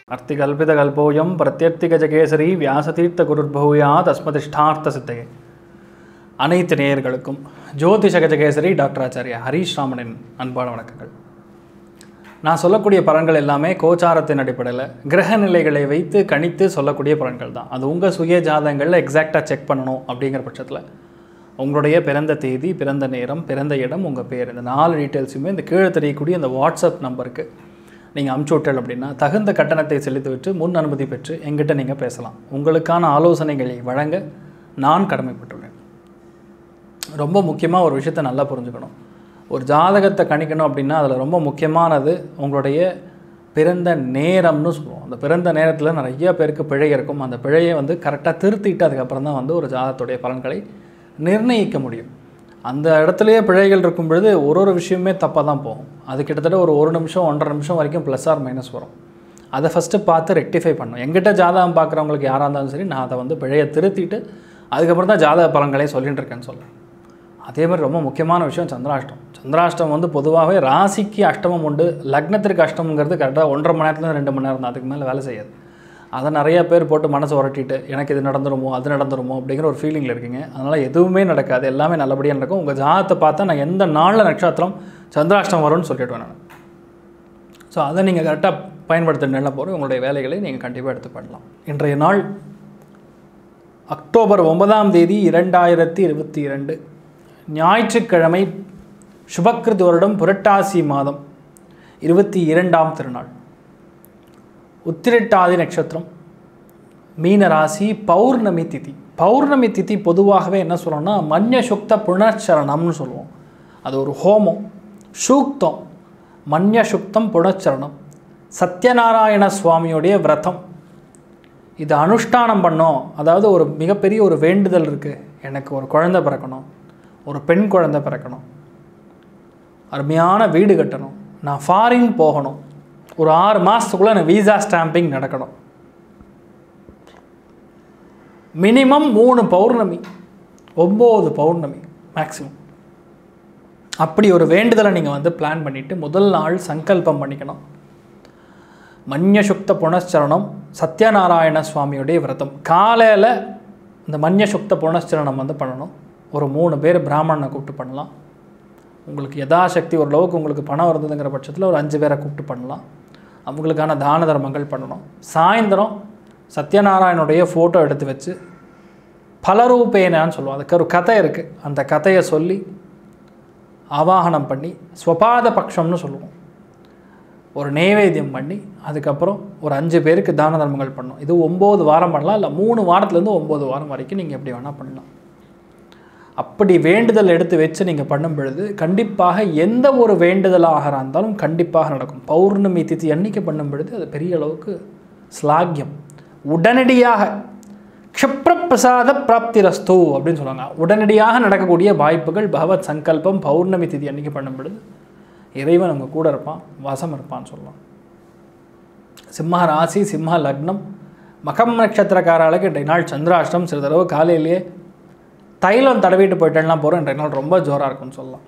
அர்த்திகல்பிதகல்போயம் பிரத்யர்த்திகஜகேசரி வியாசதீர்த்த குருர்பூயா தஸ்மதிஷ்டார்த்த சித்தையே அனைத்து நேயர்களுக்கும் ஜோதிஷ கஜகேசரி டாக்டர் ஆச்சாரியா ஹரீஷ் ராமனின் அன்பான வணக்கங்கள் நான் சொல்லக்கூடிய பலன்கள் எல்லாமே கோச்சாரத்தின் அடிப்படையில் கிரக நிலைகளை வைத்து கணித்து சொல்லக்கூடிய பலன்கள் தான் அது உங்கள் சுய ஜாதகங்களில் எக்ஸாக்டாக செக் பண்ணணும் அப்படிங்கிற பட்சத்தில் உங்களுடைய பிறந்த தேதி பிறந்த நேரம் பிறந்த இடம் உங்கள் பேர் இந்த நாலு டீட்டெயில்ஸுமே இந்த கீழே தெரியக்கூடிய இந்த வாட்ஸ்அப் நம்பருக்கு நீங்கள் அமுச்சு விட்டல் அப்படின்னா தகுந்த கட்டணத்தை செலுத்திவிட்டு முன் அனுமதி பெற்று எங்கிட்ட நீங்கள் பேசலாம் உங்களுக்கான ஆலோசனைகளை வழங்க நான் கடமைப்பட்டுள்ளேன் ரொம்ப முக்கியமாக ஒரு விஷயத்தை நல்லா புரிஞ்சுக்கணும் ஒரு ஜாதகத்தை கணிக்கணும் அப்படின்னா அதில் ரொம்ப முக்கியமானது உங்களுடைய பிறந்த நேரம்னு சொல்லுவோம் அந்த பிறந்த நேரத்தில் நிறைய பேருக்கு பிழை இருக்கும் அந்த பிழையை வந்து கரெக்டாக திருத்திட்டு அதுக்கப்புறம் தான் வந்து ஒரு ஜாதகத்துடைய பலன்களை நிர்ணயிக்க முடியும் அந்த இடத்துலையே பிழைகள் இருக்கும் பொழுது ஒரு ஒரு விஷயமே தப்பாக தான் போகும் அது கிட்டத்தட்ட ஒரு ஒரு நிமிஷம் ஒன்றரை நிமிஷம் வரைக்கும் ப்ளஸ் ஆர் மைனஸ் வரும் அதை ஃபஸ்ட்டு பார்த்து ரெக்டிஃபை பண்ணணும் எங்கிட்ட ஜாதகம் பார்க்குறவங்களுக்கு யாராக இருந்தாலும் சரி நான் அதை வந்து பிழையை திருத்திட்டு அதுக்கப்புறம் தான் ஜாதக பலன்களையும் சொல்லிட்டு இருக்கேன்னு சொல்கிறேன் அதே மாதிரி ரொம்ப முக்கியமான விஷயம் சந்திராஷ்டம் சந்திராஷ்டம் வந்து பொதுவாகவே ராசிக்கு அஷ்டமம் உண்டு லக்னத்திற்கு அஷ்டமங்கிறது கரெக்டாக ஒன்றரை மணி நேரத்துலேருந்து ரெண்டு மணி நேரம் தான் அதுக்கு மேலே வேலை செய்யாது அதை நிறைய பேர் போட்டு மனசை உரட்டிட்டு எனக்கு இது நடந்துருமோ அது நடந்துருமோ அப்படிங்கிற ஒரு ஃபீலிங்கில் இருக்கீங்க அதனால் எதுவுமே நடக்காது எல்லாமே நல்லபடியாக நடக்கும் உங்கள் ஜாதகத்தை பார்த்தா நான் எந்த நாளில் நட்சத்திரம் சந்திராஷ்டம் வரும்னு சொல்லிடுவேன் நான் ஸோ அதை நீங்கள் கரெக்டாக பயன்படுத்த நல்ல போகிற உங்களுடைய வேலைகளை நீங்கள் கண்டிப்பாக எடுத்து பண்ணலாம் இன்றைய நாள் அக்டோபர் ஒன்பதாம் தேதி இரண்டாயிரத்தி இருபத்தி இரண்டு ஞாயிற்றுக்கிழமை சுபக்கிருத் வருடம் புரட்டாசி மாதம் இருபத்தி இரண்டாம் திருநாள் உத்திரட்டாதி நட்சத்திரம் மீன ராசி பௌர்ணமி திதி பௌர்ணமி திதி பொதுவாகவே என்ன சொல்லணும்னா மன்ய சுக்த புனர்ச்சரணம்னு சொல்லுவோம் அது ஒரு ஹோமம் சூக்தம் மன்ய சுக்தம் புனர்ச்சரணம் சத்யநாராயண சுவாமியுடைய விரதம் இது அனுஷ்டானம் பண்ணோம் அதாவது ஒரு மிகப்பெரிய ஒரு வேண்டுதல் இருக்குது எனக்கு ஒரு குழந்தை பிறக்கணும் ஒரு பெண் குழந்தை பிறக்கணும் அருமையான வீடு கட்டணும் நான் ஃபாரின் போகணும் ஒரு ஆறு மாதத்துக்குள்ளே எனக்கு வீசா ஸ்டாம்பிங் நடக்கணும் மினிமம் மூணு பௌர்ணமி ஒம்பது பௌர்ணமி மேக்ஸிமம் அப்படி ஒரு வேண்டுதலை நீங்கள் வந்து பிளான் பண்ணிவிட்டு முதல் நாள் சங்கல்பம் பண்ணிக்கணும் மன்யசுக்த புனஸ்சரணம் சத்யநாராயண சுவாமியுடைய விரதம் காலையில் இந்த மன்யசுக்த புனஸ்சரணம் வந்து பண்ணணும் ஒரு மூணு பேர் பிராமணனை கூப்பிட்டு பண்ணலாம் உங்களுக்கு யதாசக்தி ஓரளவுக்கு உங்களுக்கு பணம் இருந்ததுங்கிற பட்சத்தில் ஒரு அஞ்சு பேரை கூப்பிட்டு பண்ணலாம் அவங்களுக்கான தான தர்மங்கள் பண்ணணும் சாயந்தரம் சத்யநாராயணுடைய ஃபோட்டோ எடுத்து வச்சு பலரூபேனான்னு சொல்லுவோம் அதுக்கு ஒரு கதை இருக்குது அந்த கதையை சொல்லி ஆவாகனம் பண்ணி ஸ்வபாத பட்சம்னு சொல்லுவோம் ஒரு நைவேத்தியம் பண்ணி அதுக்கப்புறம் ஒரு அஞ்சு பேருக்கு தான தர்மங்கள் பண்ணணும் இது ஒம்பது வாரம் பண்ணலாம் இல்லை மூணு வாரத்துலேருந்து ஒம்பது வாரம் வரைக்கும் நீங்கள் எப்படி வேணால் பண்ணலாம் அப்படி வேண்டுதல் எடுத்து வச்சு நீங்கள் பண்ணும் பொழுது கண்டிப்பாக எந்த ஒரு வேண்டுதலாக இருந்தாலும் கண்டிப்பாக நடக்கும் பௌர்ணமி திதி அன்னைக்கு பண்ணும் பொழுது அது பெரிய அளவுக்கு ஸ்லாகியம் உடனடியாக க்ஷிப்ரப்பிரசாத பிராப்திரஸ்து அப்படின்னு சொல்லுவாங்க உடனடியாக நடக்கக்கூடிய வாய்ப்புகள் பகவத் சங்கல்பம் பௌர்ணமி திதி அன்னைக்கு பண்ணும் பொழுது இறைவன் அவங்க கூட இருப்பான் வசம் இருப்பான்னு சொல்லலாம் சிம்ம ராசி சிம்ம லக்னம் மகம் நட்சத்திரக்காரர்களுக்கு இன்றைய நாள் சந்திராஷ்டம் சிறிதளவு காலையிலேயே தைலம் தடவிட்டு போயிட்டேன்னா போகிறோம் இன்றைய நாள் ரொம்ப ஜோராக இருக்கும்னு சொல்லலாம்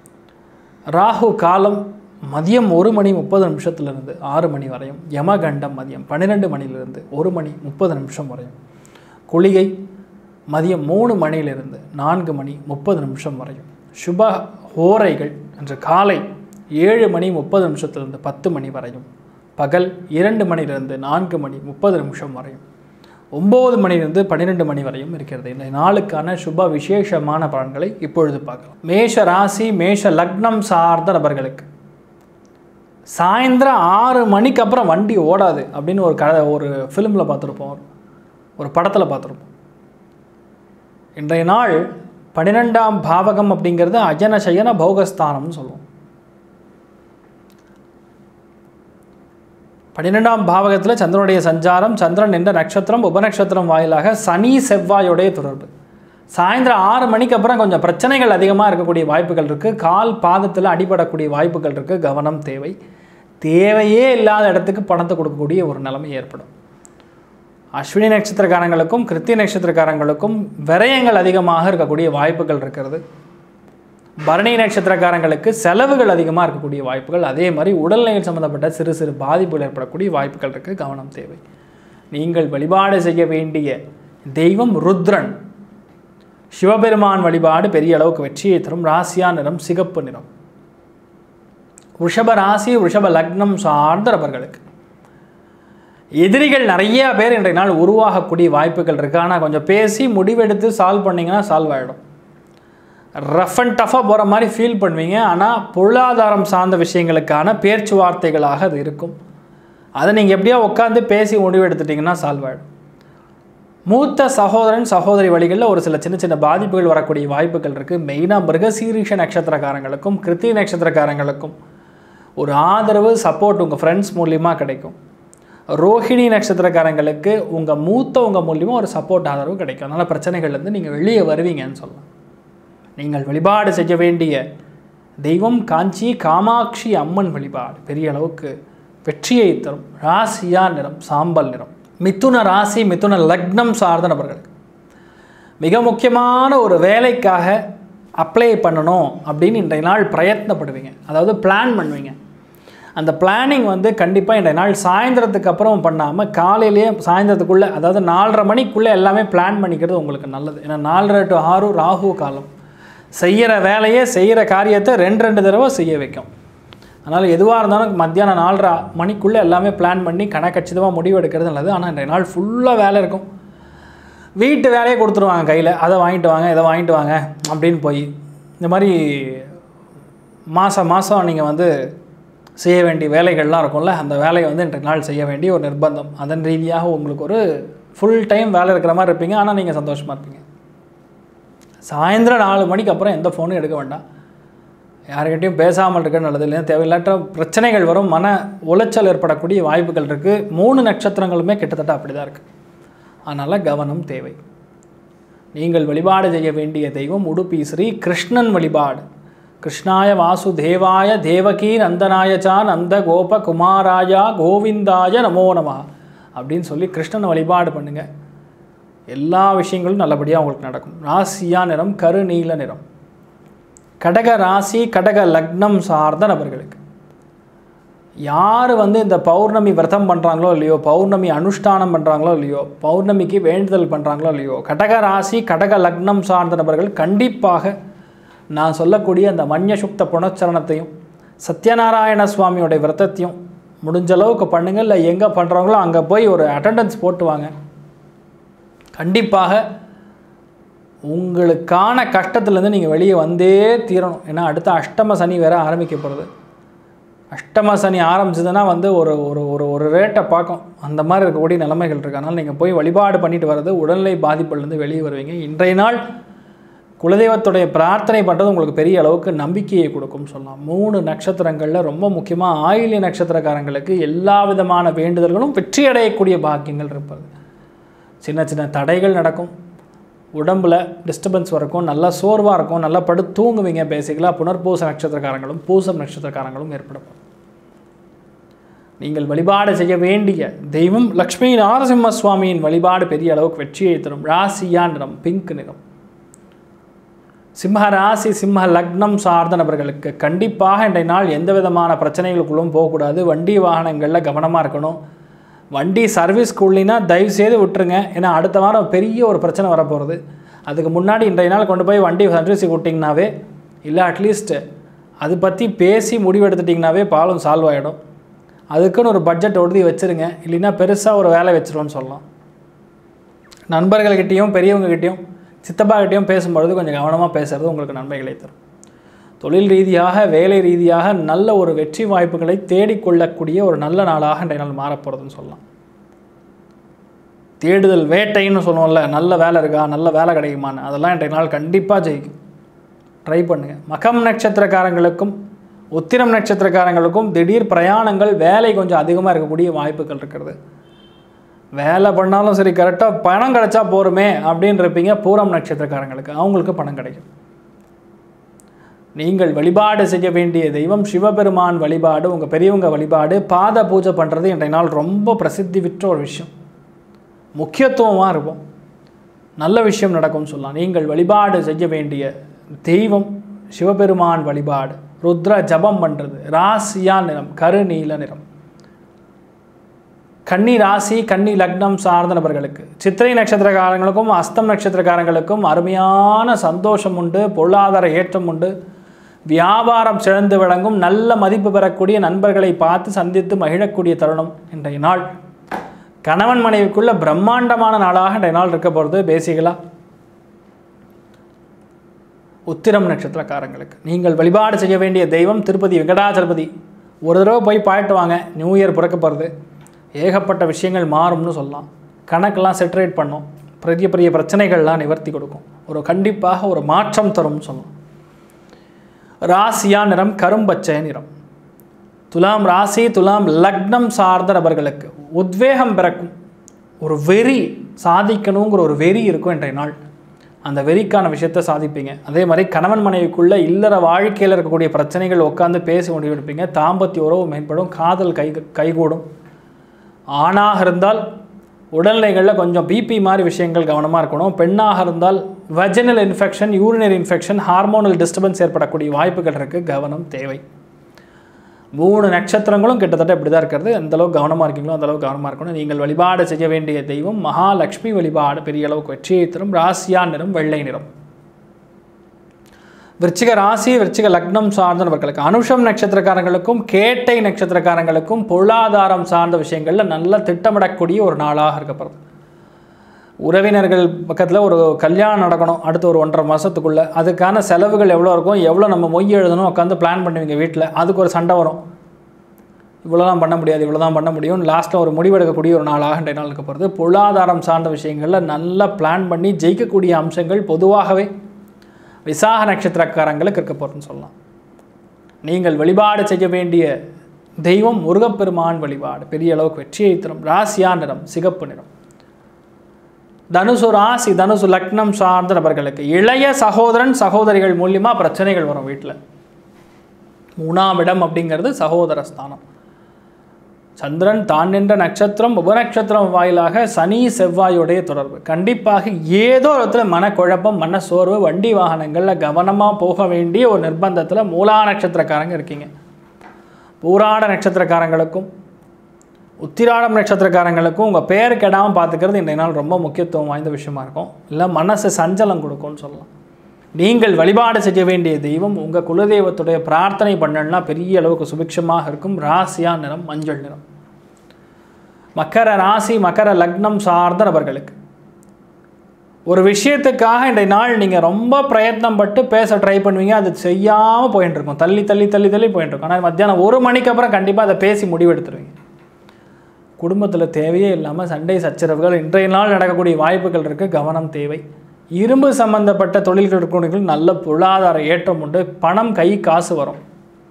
ராகு காலம் மதியம் ஒரு மணி முப்பது நிமிஷத்துலேருந்து ஆறு மணி வரையும் யமகண்டம் மதியம் பன்னிரெண்டு மணிலிருந்து ஒரு மணி முப்பது நிமிஷம் வரையும் குளிகை மதியம் மூணு மணியிலிருந்து நான்கு மணி முப்பது நிமிஷம் வரையும் சுப ஹோரைகள் இன்று காலை ஏழு மணி முப்பது நிமிஷத்துலேருந்து பத்து மணி வரையும் பகல் இரண்டு மணிலிருந்து நான்கு மணி முப்பது நிமிஷம் வரையும் ஒம்பது மணிலிருந்து பன்னிரெண்டு மணி வரையும் இருக்கிறது இந்த நாளுக்கான சுப விசேஷமான பலன்களை இப்பொழுது பார்க்கலாம் மேஷ ராசி மேஷ லக்னம் சார்ந்த நபர்களுக்கு சாயந்தரம் ஆறு மணிக்கு அப்புறம் வண்டி ஓடாது அப்படின்னு ஒரு க ஒரு ஃபிலிமில் பார்த்துருப்போம் ஒரு படத்தில் பார்த்துருப்போம் இன்றைய நாள் பன்னிரெண்டாம் பாவகம் அப்படிங்கிறது அஜன சயன பௌகஸ்தானம்னு சொல்லுவோம் பன்னிரெண்டாம் பாவகத்தில் சந்திரனுடைய சஞ்சாரம் சந்திரன் என்ற நட்சத்திரம் உபநட்சத்திரம் வாயிலாக சனி செவ்வாயோடைய தொடர்பு சாயந்தரம் ஆறு மணிக்கு அப்புறம் கொஞ்சம் பிரச்சனைகள் அதிகமாக இருக்கக்கூடிய வாய்ப்புகள் இருக்குது கால் பாதத்தில் அடிபடக்கூடிய வாய்ப்புகள் இருக்குது கவனம் தேவை தேவையே இல்லாத இடத்துக்கு பணத்தை கொடுக்கக்கூடிய ஒரு நிலைமை ஏற்படும் அஸ்வினி நட்சத்திரக்காரங்களுக்கும் கிருத்தி நட்சத்திரக்காரங்களுக்கும் விரயங்கள் அதிகமாக இருக்கக்கூடிய வாய்ப்புகள் இருக்கிறது பரணி நட்சத்திரக்காரங்களுக்கு செலவுகள் அதிகமாக இருக்கக்கூடிய வாய்ப்புகள் அதே மாதிரி உடல்நிலை சம்மந்தப்பட்ட சிறு சிறு பாதிப்புகள் ஏற்படக்கூடிய வாய்ப்புகள் இருக்குது கவனம் தேவை நீங்கள் வழிபாடு செய்ய வேண்டிய தெய்வம் ருத்ரன் சிவபெருமான் வழிபாடு பெரிய அளவுக்கு வெற்றியை தரும் ராசியா நிறம் சிகப்பு நிறம் ரிஷப ராசி ரிஷப லக்னம் சார்ந்த நபர்களுக்கு எதிரிகள் நிறைய பேர் இன்றைய நாள் உருவாகக்கூடிய வாய்ப்புகள் இருக்குது ஆனால் கொஞ்சம் பேசி முடிவெடுத்து சால்வ் பண்ணிங்கன்னா சால்வ் ஆகிடும் ரஃப் அண்ட் டஃபாக போகிற மாதிரி ஃபீல் பண்ணுவீங்க ஆனால் பொருளாதாரம் சார்ந்த விஷயங்களுக்கான பேச்சுவார்த்தைகளாக அது இருக்கும் அதை நீங்கள் எப்படியோ உட்காந்து பேசி முடிவெடுத்துட்டிங்கன்னா சால்வ் ஆகிடும் மூத்த சகோதரன் சகோதரி வழிகளில் ஒரு சில சின்ன சின்ன பாதிப்புகள் வரக்கூடிய வாய்ப்புகள் இருக்குது மெயினாக மிருகசீரிஷ நட்சத்திரக்காரங்களுக்கும் கிருத்தி நட்சத்திரக்காரங்களுக்கும் ஒரு ஆதரவு சப்போர்ட் உங்கள் ஃப்ரெண்ட்ஸ் மூலியமாக கிடைக்கும் ரோஹிணி நட்சத்திரக்காரங்களுக்கு உங்கள் மூத்தவங்க மூலியமாக ஒரு சப்போர்ட் ஆதரவு கிடைக்கும் அதனால் பிரச்சனைகள்லேருந்து நீங்கள் வெளியே வருவீங்கன்னு சொல்லலாம் நீங்கள் வழிபாடு செய்ய வேண்டிய தெய்வம் காஞ்சி காமாட்சி அம்மன் வழிபாடு பெரிய அளவுக்கு வெற்றியை தரும் ராசியா நிறம் சாம்பல் நிறம் மிதுன ராசி மிதுன லக்னம் சார்ந்த நபர்களுக்கு மிக முக்கியமான ஒரு வேலைக்காக அப்ளை பண்ணணும் அப்படின்னு இன்றைய நாள் பிரயத்னப்படுவீங்க அதாவது பிளான் பண்ணுவீங்க அந்த பிளானிங் வந்து கண்டிப்பாக இன்றைய நாள் சாயந்தரத்துக்கு அப்புறம் பண்ணாமல் காலையிலேயே சாயந்தரத்துக்குள்ளே அதாவது நாலரை மணிக்குள்ளே எல்லாமே பிளான் பண்ணிக்கிறது உங்களுக்கு நல்லது ஏன்னா நாலரை டு ஆறு ராகு காலம் செய்கிற வேலையை செய்கிற காரியத்தை ரெண்டு ரெண்டு தடவை செய்ய வைக்கும் அதனால் எதுவாக இருந்தாலும் மத்தியானம் நாலரை மணிக்குள்ளே எல்லாமே பிளான் பண்ணி கணக்கச்சிதமாக முடிவு எடுக்கிறது நல்லது ஆனால் இன்றைய நாள் ஃபுல்லாக வேலை இருக்கும் வீட்டு வேலையை கொடுத்துருவாங்க கையில் அதை வாங்கிட்டு வாங்க இதை வாங்கிட்டு வாங்க அப்படின்னு போய் இந்த மாதிரி மாதம் மாதம் நீங்கள் வந்து செய்ய வேண்டிய வேலைகள்லாம் இருக்கும்ல அந்த வேலையை வந்து இன்றைய நாள் செய்ய வேண்டிய ஒரு நிர்பந்தம் அதன் ரீதியாக உங்களுக்கு ஒரு ஃபுல் டைம் வேலை இருக்கிற மாதிரி இருப்பீங்க ஆனால் நீங்கள் சந்தோஷமாக இருப்பீங்க சாயந்தரம் நாலு மணிக்கு அப்புறம் எந்த ஃபோனும் எடுக்க வேண்டாம் யாருக்கிட்டையும் பேசாமல் இருக்க நல்லது இல்லையா தேவையில்லாட்ட பிரச்சனைகள் வரும் மன உளைச்சல் ஏற்படக்கூடிய வாய்ப்புகள் இருக்குது மூணு நட்சத்திரங்களுமே கிட்டத்தட்ட அப்படி தான் இருக்குது அதனால் கவனம் தேவை நீங்கள் வழிபாடு செய்ய வேண்டிய தெய்வம் உடுப்பி ஸ்ரீ கிருஷ்ணன் வழிபாடு கிருஷ்ணாய வாசுதேவாய தேவகி நந்தனாயச்சா நந்த கோப குமாராயா கோவிந்தாய நமோ நம அப்படின்னு சொல்லி கிருஷ்ணன் வழிபாடு பண்ணுங்கள் எல்லா விஷயங்களும் நல்லபடியாக உங்களுக்கு நடக்கும் ராசியா நிறம் கருநீல நிறம் கடக ராசி கடக லக்னம் சார்ந்த நபர்களுக்கு யார் வந்து இந்த பௌர்ணமி விரதம் பண்ணுறாங்களோ இல்லையோ பௌர்ணமி அனுஷ்டானம் பண்ணுறாங்களோ இல்லையோ பௌர்ணமிக்கு வேண்டுதல் பண்ணுறாங்களோ இல்லையோ கடக ராசி கடக லக்னம் சார்ந்த நபர்கள் கண்டிப்பாக நான் சொல்லக்கூடிய அந்த மன்ய சுக்த புனச்சரணத்தையும் சத்யநாராயண சுவாமியோடைய விரதத்தையும் முடிஞ்ச அளவுக்கு பண்ணுங்கள் இல்லை எங்கே பண்ணுறாங்களோ அங்கே போய் ஒரு அட்டண்டன்ஸ் போட்டு வாங்க கண்டிப்பாக உங்களுக்கான கஷ்டத்துலேருந்து நீங்கள் வெளியே வந்தே தீரணும் ஏன்னா அடுத்த அஷ்டம சனி வேற ஆரம்பிக்கப்படுது அஷ்டம சனி ஆரம்பிச்சதுன்னா வந்து ஒரு ஒரு ஒரு ஒரு ரேட்டை பார்க்கும் அந்த மாதிரி இருக்கக்கூடிய நிலைமைகள் இருக்கு அதனால் நீங்கள் போய் வழிபாடு பண்ணிட்டு வர்றது உடல்நிலை பாதிப்புலேருந்து வெளியே வருவீங்க இன்றைய நாள் குலதெய்வத்துடைய பிரார்த்தனை பண்ணுறது உங்களுக்கு பெரிய அளவுக்கு நம்பிக்கையை கொடுக்கும் சொல்லலாம் மூணு நட்சத்திரங்களில் ரொம்ப முக்கியமாக ஆயில்ய நட்சத்திரக்காரங்களுக்கு எல்லா விதமான வேண்டுதல்களும் வெற்றி அடையக்கூடிய பாக்கியங்கள் இருப்பது சின்ன சின்ன தடைகள் நடக்கும் உடம்புல டிஸ்டர்பன்ஸ் இருக்கும் நல்லா சோர்வாக இருக்கும் நல்லா படு தூங்குவீங்க பேசிக்கலாக புனர்பூச நட்சத்திரக்காரங்களும் பூசம் நட்சத்திரக்காரங்களும் ஏற்படும் நீங்கள் வழிபாடு செய்ய வேண்டிய தெய்வம் லக்ஷ்மி நாரசிம்ம சுவாமியின் வழிபாடு பெரிய அளவுக்கு வெற்றியை தரும் ராசியா நிறம் பிங்க் நிறம் சிம்ம ராசி சிம்ம லக்னம் சார்ந்த நபர்களுக்கு கண்டிப்பாக இன்றைய நாள் எந்த விதமான பிரச்சனைகளுக்குள்ளும் போகக்கூடாது வண்டி வாகனங்களில் கவனமாக இருக்கணும் வண்டி சர்வீஸ்க்குள்ளினா தயவு செய்து விட்டுருங்க ஏன்னா அடுத்த வாரம் பெரிய ஒரு பிரச்சனை வரப்போகிறது அதுக்கு முன்னாடி இன்றைய நாள் கொண்டு போய் வண்டி சர்வீஸுக்கு விட்டிங்கனாவே இல்லை அட்லீஸ்ட் அது பற்றி பேசி முடிவெடுத்துட்டிங்கனாவே பாலும் சால்வ் ஆகிடும் அதுக்குன்னு ஒரு பட்ஜெட் ஒடுதி வச்சுருங்க இல்லைன்னா பெருசாக ஒரு வேலை வச்சுருவோன்னு சொல்லலாம் நண்பர்கள்கிட்டேயும் பெரியவங்ககிட்டயும் சித்தப்பாகிட்டையும் பேசும்பொழுது கொஞ்சம் கவனமாக பேசுகிறது உங்களுக்கு நன்மைகளை தரும் தொழில் ரீதியாக வேலை ரீதியாக நல்ல ஒரு வெற்றி வாய்ப்புகளை தேடிக்கொள்ளக்கூடிய ஒரு நல்ல நாளாக இன்றைய நாள் மாறப்போகிறதுன்னு சொல்லலாம் தேடுதல் வேட்டைன்னு சொல்லுவோம்ல நல்ல வேலை இருக்கா நல்ல வேலை கிடைக்குமான்னு அதெல்லாம் இன்றைய நாள் கண்டிப்பாக ஜெயிக்கும் ட்ரை பண்ணுங்கள் மகம் நட்சத்திரக்காரங்களுக்கும் உத்திரம் நட்சத்திரக்காரங்களுக்கும் திடீர் பிரயாணங்கள் வேலை கொஞ்சம் அதிகமாக இருக்கக்கூடிய வாய்ப்புகள் இருக்கிறது வேலை பண்ணாலும் சரி கரெக்டாக பணம் கிடைச்சா போருமே அப்படின்னு இருப்பீங்க பூரம் நட்சத்திரக்காரங்களுக்கு அவங்களுக்கு பணம் கிடைக்கும் நீங்கள் வழிபாடு செய்ய வேண்டிய தெய்வம் சிவபெருமான் வழிபாடு உங்கள் பெரியவங்க வழிபாடு பாத பூஜை பண்ணுறது இன்றைய நாள் ரொம்ப பிரசித்தி விற்ற ஒரு விஷயம் முக்கியத்துவமாக இருக்கும் நல்ல விஷயம் நடக்கும்னு சொல்லலாம் நீங்கள் வழிபாடு செய்ய வேண்டிய தெய்வம் சிவபெருமான் வழிபாடு ருத்ர ஜபம் பண்ணுறது ராசியா நிறம் கருநீல நிறம் கன்னி ராசி கன்னி லக்னம் சார்ந்த நபர்களுக்கு சித்திரை நட்சத்திரக்காரங்களுக்கும் அஸ்தம் நட்சத்திரக்காரங்களுக்கும் அருமையான சந்தோஷம் உண்டு பொருளாதார ஏற்றம் உண்டு வியாபாரம் சிறந்து விளங்கும் நல்ல மதிப்பு பெறக்கூடிய நண்பர்களை பார்த்து சந்தித்து மகிழக்கூடிய தருணம் இன்றைய நாள் கணவன் மனைவிக்குள்ள பிரம்மாண்டமான நாளாக இன்றைய நாள் இருக்க போகிறது பேசிக்கலாக உத்திரம் நட்சத்திரக்காரங்களுக்கு நீங்கள் வழிபாடு செய்ய வேண்டிய தெய்வம் திருப்பதி வெங்கடாச்சலபதி ஒரு தடவை போய் பாயிட்டு வாங்க நியூ இயர் பிறக்க போகிறது ஏகப்பட்ட விஷயங்கள் மாறும்னு சொல்லலாம் கணக்கெல்லாம் செட்ரேட் பண்ணும் பெரிய பெரிய பிரச்சனைகள்லாம் நிவர்த்தி கொடுக்கும் ஒரு கண்டிப்பாக ஒரு மாற்றம் தரும்னு சொல்லலாம் ராசியா நிறம் கரும்பச்சை நிறம் துலாம் ராசி துலாம் லக்னம் சார்ந்த நபர்களுக்கு உத்வேகம் பிறக்கும் ஒரு வெறி சாதிக்கணுங்கிற ஒரு வெறி இருக்கும் இன்றைய நாள் அந்த வெறிக்கான விஷயத்தை சாதிப்பீங்க அதே மாதிரி கணவன் மனைவிக்குள்ள இல்லற வாழ்க்கையில் இருக்கக்கூடிய பிரச்சனைகள் உட்காந்து பேசி முடிவெடுப்பீங்க தாம்பத்திய உறவு மேம்படும் காதல் கை கைகூடும் ஆணாக இருந்தால் உடல்நிலைகளில் கொஞ்சம் பிபி மாதிரி விஷயங்கள் கவனமாக இருக்கணும் பெண்ணாக இருந்தால் vaginal infection urinary infection hormonal disturbance ஏற்படக்கூடிய வாய்ப்புகள் இருக்குது கவனம் தேவை மூணு நட்சத்திரங்களும் கிட்டத்தட்ட இப்படி தான் இருக்கிறது எந்த அளவுக்கு கவனமாக இருக்கீங்களோ அந்த அளவுக்கு கவனமாக இருக்கணும் நீங்கள் வழிபாடு செய்ய வேண்டிய தெய்வம் மகாலட்சுமி வழிபாடு பெரிய அளவுக்கு வெற்றியை தரும் ராசியா நிறம் வெள்ளை நிறம் விருச்சிக ராசி விருச்சிக லக்னம் சார்ந்த நபர்களுக்கு அனுஷம் நட்சத்திரக்காரங்களுக்கும் கேட்டை நட்சத்திரக்காரங்களுக்கும் பொருளாதாரம் சார்ந்த விஷயங்களில் நல்லா திட்டமிடக்கூடிய ஒரு நாளாக இருக்கப்படுது உறவினர்கள் பக்கத்தில் ஒரு கல்யாணம் நடக்கணும் அடுத்த ஒரு ஒன்றரை மாதத்துக்குள்ளே அதுக்கான செலவுகள் எவ்வளோ இருக்கும் எவ்வளோ நம்ம மொய் எழுதணும் உட்காந்து பிளான் பண்ணுவீங்க வீட்டில் அதுக்கு ஒரு சண்டை வரும் இவ்வளோதான் பண்ண முடியாது இவ்வளோ தான் பண்ண முடியும் லாஸ்ட்டில் ஒரு முடிவெடுக்கக்கூடிய ஒரு நாளாக இன்றைய நாள் இருக்க போகிறது பொருளாதாரம் சார்ந்த விஷயங்களில் நல்லா பிளான் பண்ணி ஜெயிக்கக்கூடிய அம்சங்கள் பொதுவாகவே விசாக நட்சத்திரக்காரங்களுக்கு இருக்க போகிறதுன்னு சொல்லலாம் நீங்கள் வழிபாடு செய்ய வேண்டிய தெய்வம் முருகப்பெருமான் வழிபாடு பெரிய அளவுக்கு வெற்றியை தரும் ராசியா நிறம் சிகப்பு நிறம் தனுசு ராசி தனுசு லக்னம் சார்ந்த நபர்களுக்கு இளைய சகோதரன் சகோதரிகள் மூலியமாக பிரச்சனைகள் வரும் வீட்டில் மூணாம் இடம் அப்படிங்கிறது சகோதர ஸ்தானம் சந்திரன் தான் நின்ற நட்சத்திரம் உபநட்சத்திரம் வாயிலாக சனி செவ்வாயுடைய தொடர்பு கண்டிப்பாக ஏதோ ஒரு இடத்துல மனக்குழப்பம் மனசோர்வு வண்டி வாகனங்களில் கவனமாக போக வேண்டிய ஒரு நிர்பந்தத்தில் மூலா நட்சத்திரக்காரங்க இருக்கீங்க பூராட நட்சத்திரக்காரங்களுக்கும் உத்திராடம் நட்சத்திரக்காரங்களுக்கும் உங்கள் பேர் கெடாமல் பார்த்துக்கிறது இன்றைய நாள் ரொம்ப முக்கியத்துவம் வாய்ந்த விஷயமா இருக்கும் இல்லை மனசு சஞ்சலம் கொடுக்கும்னு சொல்லலாம் நீங்கள் வழிபாடு செய்ய வேண்டிய தெய்வம் உங்கள் குலதெய்வத்துடைய பிரார்த்தனை பண்ணணும்னா பெரிய அளவுக்கு சுபிக்ஷமாக இருக்கும் ராசியா நிறம் மஞ்சள் நிறம் மக்கர ராசி மக்கர லக்னம் சார்ந்த நபர்களுக்கு ஒரு விஷயத்துக்காக இன்றைய நாள் நீங்கள் ரொம்ப பிரயத்னம் பட்டு பேச ட்ரை பண்ணுவீங்க அது செய்யாமல் போயிட்டு இருக்கும் தள்ளி தள்ளி தள்ளி தள்ளி போயிட்டு இருக்கும் ஆனால் மத்தியானம் ஒரு மணிக்கு அப்புறம் கண்டிப்பாக அதை பேசி முடிவெடுத்துருவீங்க குடும்பத்தில் தேவையே இல்லாமல் சண்டை சச்சரவுகள் இன்றைய நாள் நடக்கக்கூடிய வாய்ப்புகள் இருக்குது கவனம் தேவை இரும்பு சம்பந்தப்பட்ட தொழில்கள் இருக்கவங்களுக்கு நல்ல பொருளாதார ஏற்றம் உண்டு பணம் கை காசு வரும்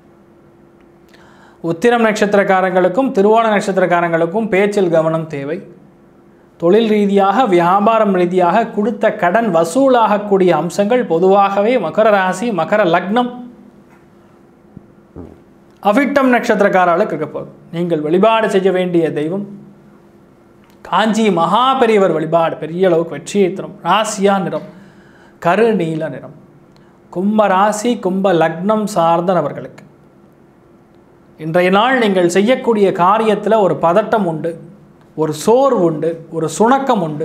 உத்திரம் நட்சத்திரக்காரங்களுக்கும் திருவோண நட்சத்திரக்காரங்களுக்கும் பேச்சில் கவனம் தேவை தொழில் ரீதியாக வியாபாரம் ரீதியாக கொடுத்த கடன் வசூலாகக்கூடிய அம்சங்கள் பொதுவாகவே மகர ராசி மகர லக்னம் அவிட்டம் நட்சத்திரக்காரர்களுக்கு இருக்க போகுது நீங்கள் வழிபாடு செய்ய வேண்டிய தெய்வம் காஞ்சி மகா பெரியவர் வழிபாடு பெரிய அளவுக்கு வெற்றியை தரும் ராசியா நிறம் கரு நீல நிறம் கும்ப ராசி கும்ப லக்னம் சார்ந்த நபர்களுக்கு இன்றைய நாள் நீங்கள் செய்யக்கூடிய காரியத்தில் ஒரு பதட்டம் உண்டு ஒரு சோர்வு உண்டு ஒரு சுணக்கம் உண்டு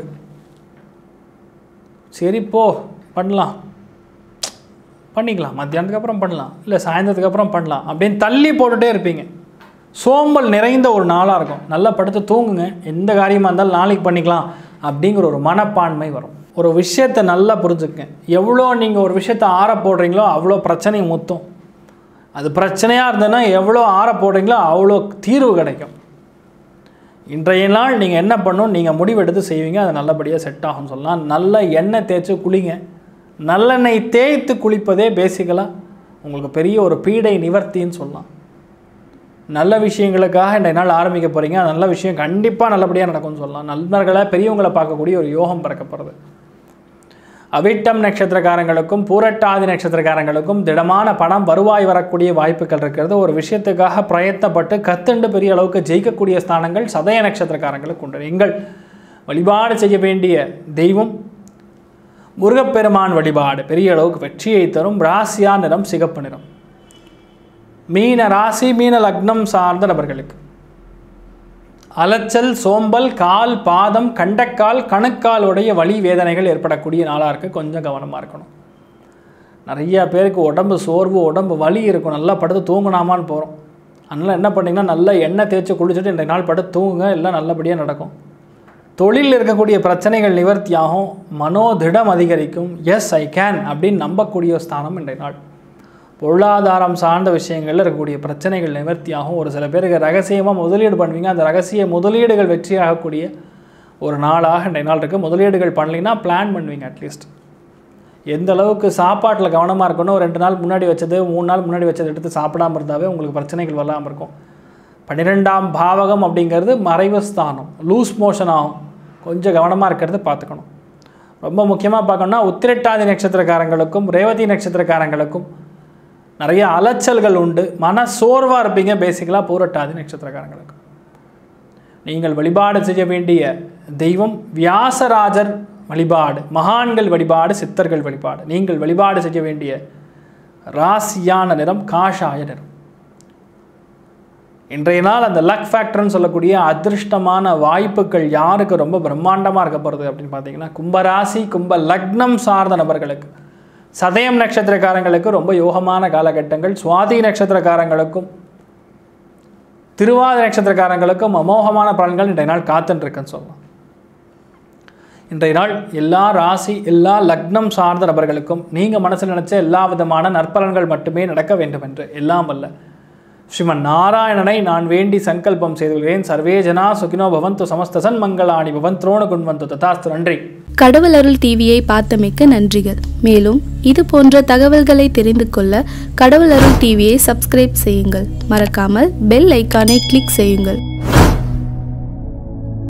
சரி போ பண்ணலாம் பண்ணிக்கலாம் மத்தியானத்துக்கு அப்புறம் பண்ணலாம் இல்லை சாயந்தரத்துக்கு அப்புறம் பண்ணலாம் அப்படின்னு தள்ளி போட்டுகிட்டே இருப்பீங்க சோம்பல் நிறைந்த ஒரு நாளாக இருக்கும் நல்லா படுத்து தூங்குங்க எந்த காரியமாக இருந்தாலும் நாளைக்கு பண்ணிக்கலாம் அப்படிங்கிற ஒரு மனப்பான்மை வரும் ஒரு விஷயத்தை நல்லா புரிஞ்சுக்கங்க எவ்வளோ நீங்கள் ஒரு விஷயத்தை ஆற போடுறீங்களோ அவ்வளோ பிரச்சனை முத்தும் அது பிரச்சனையாக இருந்ததுன்னா எவ்வளோ ஆற போடுறீங்களோ அவ்வளோ தீர்வு கிடைக்கும் இன்றைய நாள் நீங்கள் என்ன பண்ணணும் நீங்கள் முடிவெடுத்து செய்வீங்க அது நல்லபடியாக செட் ஆகும்னு சொல்லலாம் நல்ல எண்ணெய் தேய்ச்சி குளிங்க நல்லெண்ணெய் தேய்த்து குளிப்பதே பேசிக்கலாக உங்களுக்கு பெரிய ஒரு பீடை நிவர்த்தின்னு சொல்லலாம் நல்ல விஷயங்களுக்காக இன்றைய நாள் ஆரம்பிக்க போகிறீங்க அந்த நல்ல விஷயம் கண்டிப்பாக நல்லபடியாக நடக்கும்னு சொல்லலாம் நண்பர்களை பெரியவங்களை பார்க்கக்கூடிய ஒரு யோகம் பிறக்கப்படுறது அவிட்டம் நட்சத்திரக்காரங்களுக்கும் பூரட்டாதி நட்சத்திரக்காரங்களுக்கும் திடமான பணம் வருவாய் வரக்கூடிய வாய்ப்புகள் இருக்கிறது ஒரு விஷயத்துக்காக பிரயத்தப்பட்டு கத்துண்டு பெரிய அளவுக்கு ஜெயிக்கக்கூடிய ஸ்தானங்கள் சதய நட்சத்திரக்காரங்களுக்கு உண்டு நீங்கள் வழிபாடு செய்ய வேண்டிய தெய்வம் முருகப்பெருமான் வழிபாடு பெரிய அளவுக்கு வெற்றியை தரும் ராசியா நிறம் சிகப்பு நிறம் மீன ராசி மீன லக்னம் சார்ந்த நபர்களுக்கு அலைச்சல் சோம்பல் கால் பாதம் கண்டக்கால் கணுக்கால் உடைய வலி வேதனைகள் ஏற்படக்கூடிய நாளாக இருக்குது கொஞ்சம் கவனமாக இருக்கணும் நிறைய பேருக்கு உடம்பு சோர்வு உடம்பு வலி இருக்கும் நல்லா படுத்து தூங்கினாமான்னு போகிறோம் அதனால் என்ன பண்ணிங்கன்னா நல்லா எண்ணெய் தேய்ச்சி குளிச்சுட்டு இன்றைய நாள் படுத்து தூங்குங்க எல்லாம் நல்லபடியாக நடக்கும் தொழிலில் இருக்கக்கூடிய பிரச்சனைகள் நிவர்த்தியாகும் மனோதிடம் அதிகரிக்கும் எஸ் ஐ கேன் அப்படின்னு நம்பக்கூடிய ஸ்தானம் இன்றைய நாள் பொருளாதாரம் சார்ந்த விஷயங்களில் இருக்கக்கூடிய பிரச்சனைகள் நிவர்த்தியாகும் ஒரு சில பேருக்கு ரகசியமாக முதலீடு பண்ணுவீங்க அந்த ரகசிய முதலீடுகள் வெற்றியாகக்கூடிய ஒரு நாளாக இன்றைய நாள் இருக்குது முதலீடுகள் பண்ணலைன்னா பிளான் பண்ணுவீங்க அட்லீஸ்ட் எந்த அளவுக்கு சாப்பாட்டில் கவனமாக இருக்கணும் ரெண்டு நாள் முன்னாடி வச்சது மூணு நாள் முன்னாடி வச்சது எடுத்து சாப்பிடாம இருந்தாவே உங்களுக்கு பிரச்சனைகள் வராமல் இருக்கும் பன்னிரெண்டாம் பாவகம் அப்படிங்கிறது மறைவு ஸ்தானம் லூஸ் மோஷன் ஆகும் கொஞ்சம் கவனமாக இருக்கிறத பார்த்துக்கணும் ரொம்ப முக்கியமாக பார்க்கணும்னா உத்திரட்டாதி நட்சத்திரக்காரங்களுக்கும் ரேவதி நட்சத்திரக்காரங்களுக்கும் நிறைய அலைச்சல்கள் உண்டு மன சோர்வாக இருப்பீங்க பேசிக்கலாக பூரட்டாதி நட்சத்திரக்காரங்களுக்கு நீங்கள் வழிபாடு செய்ய வேண்டிய தெய்வம் வியாசராஜர் வழிபாடு மகான்கள் வழிபாடு சித்தர்கள் வழிபாடு நீங்கள் வழிபாடு செய்ய வேண்டிய ராசியான நிறம் காஷாய நிறம் இன்றைய நாள் அந்த லக் ஃபேக்டர்னு சொல்லக்கூடிய அதிர்ஷ்டமான வாய்ப்புகள் யாருக்கு ரொம்ப பிரம்மாண்டமாக இருக்க போகிறது அப்படின்னு பார்த்தீங்கன்னா கும்பராசி கும்ப லக்னம் சார்ந்த நபர்களுக்கு சதயம் நட்சத்திரக்காரங்களுக்கு ரொம்ப யோகமான காலகட்டங்கள் சுவாதி நட்சத்திரக்காரங்களுக்கும் திருவாத நட்சத்திரக்காரங்களுக்கும் அமோகமான பலன்கள் இன்றைய நாள் காத்துட்டுருக்குன்னு சொல்லலாம் இன்றைய நாள் எல்லா ராசி எல்லா லக்னம் சார்ந்த நபர்களுக்கும் நீங்கள் மனசில் நினைச்ச எல்லா விதமான நற்பலன்கள் மட்டுமே நடக்க வேண்டும் என்று எல்லாம் வல்ல ஸ்ரீமன் நாராயணனை நான் வேண்டி சங்கல்பம் செய்துள்ளேன் சர்வே ஜனா சுகினோ பவந்து சமஸ்தசன் மங்களாணி பவன் துரோண குண்வந்து ததாஸ்து நன்றி கடவுள் அருள் டிவியை பார்த்தமைக்க நன்றிகள் மேலும் இது போன்ற தகவல்களை தெரிந்து கொள்ள கடவுள் அருள் டிவியை சப்ஸ்கிரைப் செய்யுங்கள் மறக்காமல் பெல் ஐக்கானை கிளிக் செய்யுங்கள்